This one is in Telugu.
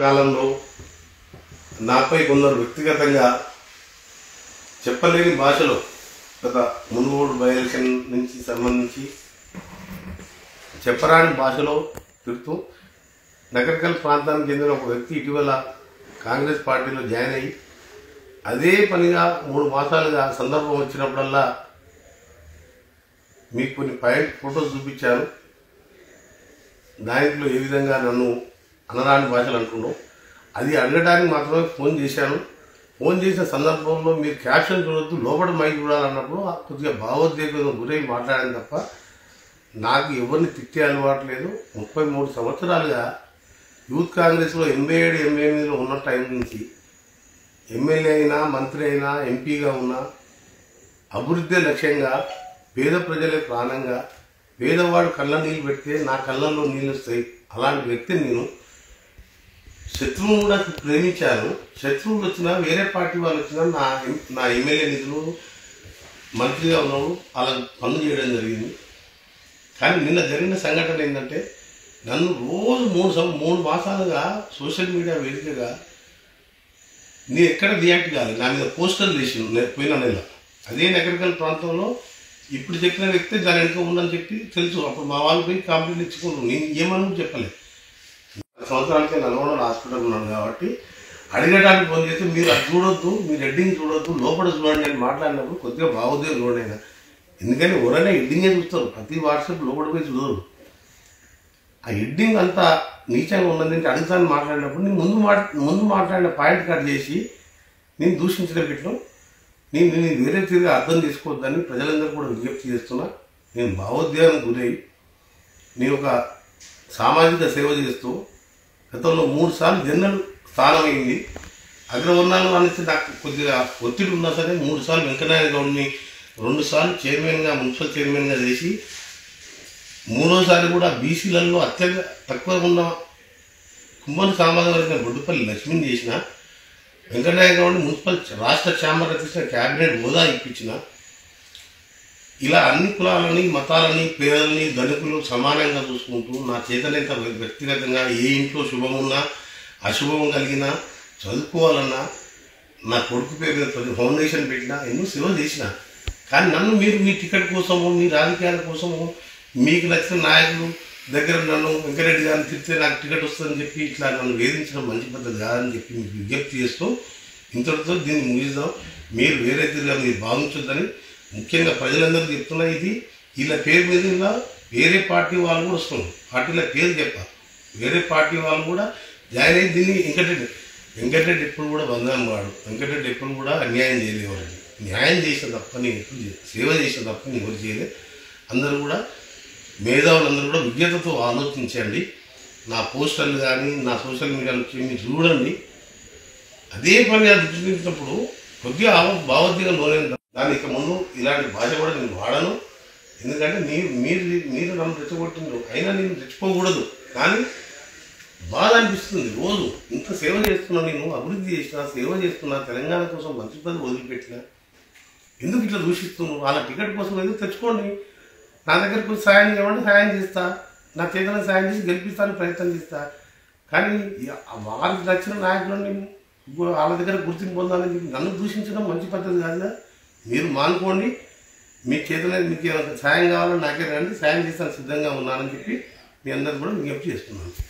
కాలంలో నాపై కొందరు వ్యక్తిగతంగా చెప్పలేని భాషలో గత మునుగోడు బై ఎలక్షన్ నుంచి సంబంధించి చెప్పరాని భాషలో తిడుతూ నగరకల్ ప్రాంతానికి చెందిన ఒక వ్యక్తి ఇటీవల కాంగ్రెస్ పార్టీలో జాయిన్ అయ్యి అదే పనిగా మూడు మాసాలుగా సందర్భం వచ్చినప్పుడల్లా మీకు కొన్ని పాయింట్ ఫొటోస్ చూపించాను దాంట్లో ఏ విధంగా నన్ను అనరాని భాషలు అంటున్నావు అది అడగడానికి మాత్రమే ఫోన్ చేశాను ఫోన్ చేసిన సందర్భంలో మీరు క్యాప్షన్ చూడొద్దు లోపల మైక్ చూడాలన్నప్పుడు కొద్దిగా భావోద్వేగం గురై మాట్లాడాను తప్ప నాకు ఎవరిని తిట్టే అలవాటు లేదు ముప్పై మూడు సంవత్సరాలుగా యూత్ కాంగ్రెస్లో ఎనభై ఏడు ఎనభై ఎనిమిదిలో ఉన్న టైం నుంచి ఎమ్మెల్యే అయినా మంత్రి అయినా ఎంపీగా ఉన్నా అభివృద్ధి లక్ష్యంగా పేద ప్రజలే ప్రాణంగా పేదవాడు కళ్ళ నీళ్ళు పెడితే నా కళ్ళల్లో నీళ్ళు వస్తాయి అలాంటి వ్యక్తిని నేను శత్రువును కూడా ప్రేమించాను శత్రువులు వచ్చినా వేరే పార్టీ వాళ్ళు వచ్చినా నా ఎం- నా ఎమ్మెల్యే నిధులు మంత్రిగా ఉన్నప్పుడు అలా పనులు చేయడం జరిగింది కానీ నిన్న జరిగిన సంఘటన ఏంటంటే నన్ను రోజు మూడు సం- మూడు మాసాలుగా సోషల్ మీడియా వేదికగా నేను ఎక్కడ రియాక్ట్ కాలేదు నా మీద పోస్టర్లు వేసిండు నే- పోయిన నెల అదే నగరికల్ ప్రాంతంలో ఇప్పుడు చెప్పిన వ్యక్తి దాని వెనుక ఉందని చెప్పి తెలుసు అప్పుడు మా వాళ్ళు పోయి కంప్లైంట్ ఇచ్చుకుంటారు నేను ఏమని చెప్పలేదు సంవత్సరాలకే నల్గొండ హాస్పిటల్ ఉన్నాను కాబట్టి అడగడానికి ఫోన్ చేస్తే మీరు అది చూడొద్దు మీరు హెడ్డింగ్ చూడొద్దు లోపల చూడండి అని మాట్లాడినప్పుడు కొద్దిగా భావోద్వేగం చూడండి ఆయన ఎందుకని ఎవరైనా హెడ్డింగే చూస్తారు ప్రతి వాట్సాప్ లోపల పోయి చూడరు ఆ హెడ్డింగ్ అంతా నీచంగా ఉన్నది అడుగుతాను మాట్లాడినప్పుడు నేను ముందు మాట ముందు మాట్లాడిన పాయింట్ కట్ చేసి నేను దూషించిన పెట్టడం నేను నేను వేరే తీరుగా అర్థం చేసుకోవద్దని ప్రజలందరూ కూడా విజ్ఞప్తి చేస్తున్నా నేను భావోద్వేగానికి గురై నేను ఒక సామాజిక సేవ చేస్తూ గతంలో మూడు సార్లు జనరల్ స్థానం అయింది అగ్రవర్ణాలు అనేసి నాకు కొద్దిగా ఒత్తిడి ఉన్నా సరే మూడు సార్లు వెంకటనారాయణ గౌడ్ని రెండు సార్లు చైర్మన్గా మున్సిపల్ చైర్మన్గా చేసి మూడోసారి కూడా బీసీలలో అత్యంత తక్కువ ఉన్న కుమ్మరి సామాజిక వర్గం బొడ్డుపల్లి లక్ష్మిని చేసిన వెంకటనారాయణ గౌడ్ని మున్సిపల్ రాష్ట్ర ఛాంబర్ అధ్యక్షుల క్యాబినెట్ హోదా ఇప్పించిన ఇలా అన్ని కులాలని మతాలని పేదలని ధనికులు సమానంగా చూసుకుంటూ నా చేతనైతే వ్యక్తిగతంగా ఏ ఇంట్లో శుభమున్నా అశుభం కలిగినా చదువుకోవాలన్నా నా కొడుకు పేరు మీద ప్రతి ఫౌండేషన్ పెట్టినా ఎన్నో సేవ చేసిన కానీ నన్ను మీరు మీ టికెట్ కోసము మీ రాజకీయాల కోసము మీకు నచ్చిన నాయకులు దగ్గర నన్ను వెంకరెడ్డి గారిని తిరిగితే నాకు టికెట్ వస్తుందని చెప్పి ఇట్లా నన్ను వేధించడం మంచి పద్ధతి కాదని చెప్పి మీకు విజ్ఞప్తి చేస్తూ ఇంతటితో దీన్ని ముగిద్దాం మీరు వేరే తిరిగా మీరు భావించొద్దని ముఖ్యంగా ప్రజలందరూ చెప్తున్నా ఇది వీళ్ళ పేరు మీద ఇలా వేరే పార్టీ వాళ్ళు కూడా వస్తున్నారు పార్టీల పేరు చెప్పాలి వేరే పార్టీ వాళ్ళు కూడా జాయిన్ అయ్యి దీన్ని వెంకటరెడ్డి వెంకటరెడ్డి ఎప్పుడు కూడా బంధం వాడు వెంకటరెడ్డి ఎప్పుడు కూడా అన్యాయం చేయలేవాడండి న్యాయం చేసిన తప్ప నేను ఎప్పుడు చేయలేదు. సేవ చేసిన తప్ప నేను ఎవరు చేయలేదు అందరూ కూడా మేధావులందరూ కూడా విజ్ఞతతో ఆలోచించండి నా పోస్టర్లు కానీ నా సోషల్ మీడియాలో వచ్చి మీరు చూడండి అదే పని అది చూపించినప్పుడు కొద్దిగా ఆవ- భావోద్వేగం లోనైన దాని ఇక ముందు ఇలాంటి భాష కూడా నేను వాడను ఎందుకంటే మీరు మీరు మీరు నన్ను రెచ్చగొట్టిండ్రు అయినా నేను రెచ్చిపోకూడదు కానీ బాధ అనిపిస్తుంది రోజు ఇంత సేవ చేస్తున్నా నేను అభివృద్ధి చేసిన సేవ చేస్తున్నా తెలంగాణ కోసం మంచి పని వదిలిపెట్టిన ఎందుకు ఇట్లా దూషిస్తున్నావు వాళ్ళ టికెట్ కోసం ఎందుకు తెచ్చుకోండి నా దగ్గరకు వచ్చి సాయం చేయమంటే సాయం చేస్తా నా చేతులను సాయం చేసి గెలిపిస్తాను ప్రయత్నం చేస్తా కానీ ఇక వారికి నచ్చిన నాయకులని గు- వాళ్ళ దగ్గర గుర్తింపు పొందాలని చెప్పి నన్ను దూషించడం మంచి పద్ధతి కాదుగా మీరు మానుకోండి మీ చేతుల మీకు ఏమైనా సాయం కావాలని నాకే రండి సాయం చేస్తాను సిద్ధంగా ఉన్నానని చెప్పి మీ అందరు కూడా విజ్ఞప్తి చేస్తున్నాను